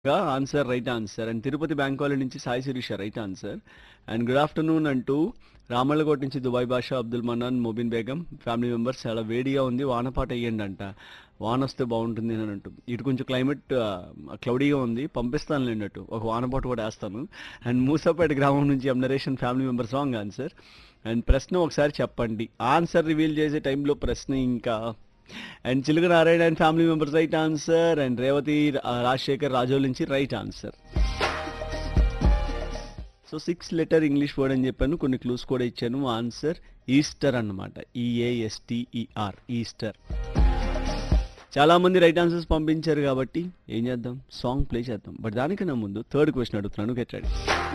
గా answer right answer and Tirupati bank colony నుంచి Sai Sirisha right answer and good afternoon అంటూ రామళ్ళకోట నుంచి Dubai Basha Abdul Mannan Mobin Begum family members చాలా వేడిగా ఉంది వానపాట వేయండి అంట వాన వస్తే బాగుంటుంది అని అంటూ ఇటు కొంచెం క్లైమేట్ క్లౌడీగా ఉంది పంపిస్తాను లేనట్టు ఒక వానపాట కూడా వేస్తాను అండ్ మూసాపేట గ్రామం నుంచి M Naresh family members wrong answer and ప్రశ్న ఒకసారి చెప్పండి ఆన్సర్ రివీల్ చేసే టైంలో ప్రశ్న ఇంకా and Chiluka Narayana and family members right answer and Revathi ఆ, రాజశేఖర్ రాజోల్ నుంచి right answer so six letter English word అని చెప్పాను కొన్ని క్లూస్ కూడా ఇచ్చాను ఆన్సర్ ఈస్టర్ అన్నమాట ఈఏఎస్టిఈఆర్ ఈస్టర్ చాలా మంది రైట్ ఆన్సర్స్ పంపించారు కాబట్టి ఏం చేద్దాం సాంగ్ ప్లే చేద్దాం బట్ దానికన్నా ముందు థర్డ్ క్వశ్చన్ అడుగుతున్నాను గెట్ రెడీ